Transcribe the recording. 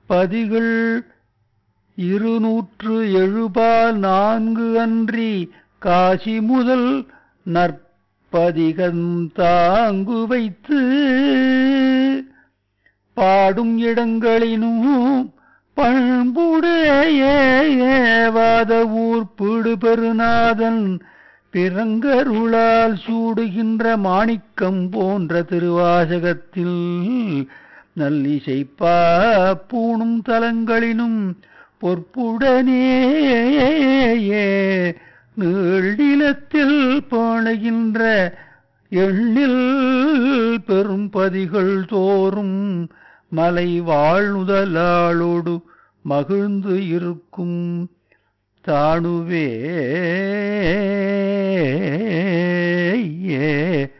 பதிகள் இருநூற்று எழுபால் நான்கு அன்றி காசி முதல் நற்பதிகம் தாங்கு வைத்து பாடும் இடங்களினும் பண்புடையவாத ஊர்ப்பிடு பெருநாதன் பிறங்கருளால் சூடுகின்ற மாணிக்கம் போன்ற திருவாசகத்தில் நல்லிசைப்பா பூணும் தலங்களினும் பொற்புடனேயே நீழ்நிலத்தில் பாணுகின்ற எண்ணில் பெரும் பதிகள் தோறும் மலை வாழ்நுதலாளோடு மகிழ்ந்து இருக்கும் தாணுவே ஏ